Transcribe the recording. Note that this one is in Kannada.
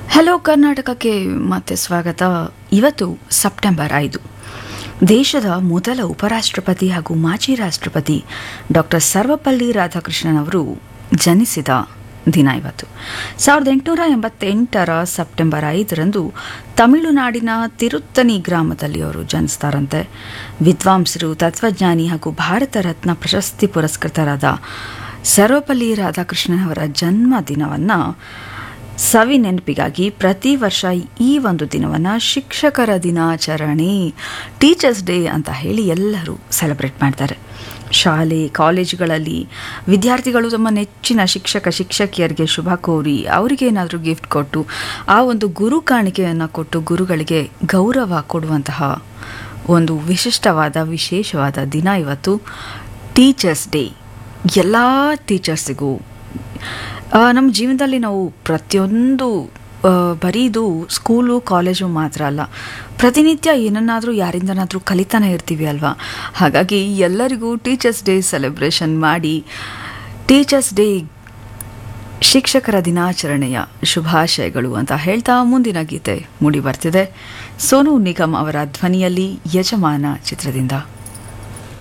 ಹಲೋ ಕರ್ನಾಟಕಕ್ಕೆ ಮತ್ತೆ ಸ್ವಾಗತ ಇವತ್ತು ಸೆಪ್ಟೆಂಬರ್ ಐದು ದೇಶದ ಮೊದಲ ಉಪರಾಷ್ಟ್ರಪತಿ ಹಾಗೂ ಮಾಜಿ ರಾಷ್ಟ್ರಪತಿ ಡಾಕ್ಟರ್ ಸರ್ವಪಲ್ಲಿ ರಾಧಾಕೃಷ್ಣನ್ ಅವರು ಜನಿಸಿದ ದಿನ ಇವತ್ತು ಸಾವಿರದ ಎಂಟುನೂರ ಎಂಬತ್ತೆಂಟರ ಸೆಪ್ಟೆಂಬರ್ ಐದರಂದು ತಮಿಳುನಾಡಿನ ತಿರುತ್ತನಿ ಗ್ರಾಮದಲ್ಲಿ ಅವರು ಜನಿಸ್ತಾರಂತೆ ವಿದ್ವಾಂಸರು ತತ್ವಜ್ಞಾನಿ ಹಾಗೂ ಭಾರತ ರತ್ನ ಪ್ರಶಸ್ತಿ ಪುರಸ್ಕೃತರಾದ ಸರ್ವಪಲ್ಲಿ ರಾಧಾಕೃಷ್ಣನ್ ಅವರ ಜನ್ಮ ದಿನವನ್ನು ಸವಿ ನೆನಪಿಗಾಗಿ ಪ್ರತಿ ವರ್ಷ ಈ ಒಂದು ದಿನವನ್ನು ಶಿಕ್ಷಕರ ದಿನಾಚರಣೆ ಟೀಚರ್ಸ್ ಡೇ ಅಂತ ಹೇಳಿ ಎಲ್ಲರೂ ಸೆಲೆಬ್ರೇಟ್ ಮಾಡ್ತಾರೆ ಶಾಲೆ ಕಾಲೇಜುಗಳಲ್ಲಿ ವಿದ್ಯಾರ್ಥಿಗಳು ತಮ್ಮ ನೆಚ್ಚಿನ ಶಿಕ್ಷಕ ಶಿಕ್ಷಕಿಯರಿಗೆ ಶುಭ ಕೋರಿ ಅವರಿಗೆ ಏನಾದರೂ ಗಿಫ್ಟ್ ಕೊಟ್ಟು ಆ ಒಂದು ಗುರು ಕಾಣಿಕೆಯನ್ನು ಕೊಟ್ಟು ಗುರುಗಳಿಗೆ ಗೌರವ ಕೊಡುವಂತಹ ಒಂದು ವಿಶಿಷ್ಟವಾದ ವಿಶೇಷವಾದ ದಿನ ಇವತ್ತು ಟೀಚರ್ಸ್ ಡೇ ಎಲ್ಲ ಟೀಚರ್ಸಿಗೂ ಆ, ನಮ್ಮ ಜೀವನದಲ್ಲಿ ನಾವು ಪ್ರತಿಯೊಂದು ಆ, ಬರೀ ಇದು ಸ್ಕೂಲು ಕಾಲೇಜು ಮಾತ್ರ ಅಲ್ಲ ಪ್ರತಿನಿತ್ಯ ಏನನ್ನಾದರೂ ಯಾರಿಂದನಾದರೂ ಕಲಿತಾನೆ ಇರ್ತೀವಿ ಅಲ್ವಾ ಹಾಗಾಗಿ ಎಲ್ಲರಿಗೂ ಟೀಚರ್ಸ್ ಡೇ ಸೆಲೆಬ್ರೇಷನ್ ಮಾಡಿ ಟೀಚರ್ಸ್ ಡೇ ಶಿಕ್ಷಕರ ದಿನಾಚರಣೆಯ ಶುಭಾಶಯಗಳು ಅಂತ ಹೇಳ್ತಾ ಮುಂದಿನ ಗೀತೆ ಮೂಡಿ ಬರ್ತಿದೆ ಸೋನು ನಿಗಮ್ ಅವರ ಧ್ವನಿಯಲ್ಲಿ ಯಜಮಾನ ಚಿತ್ರದಿಂದ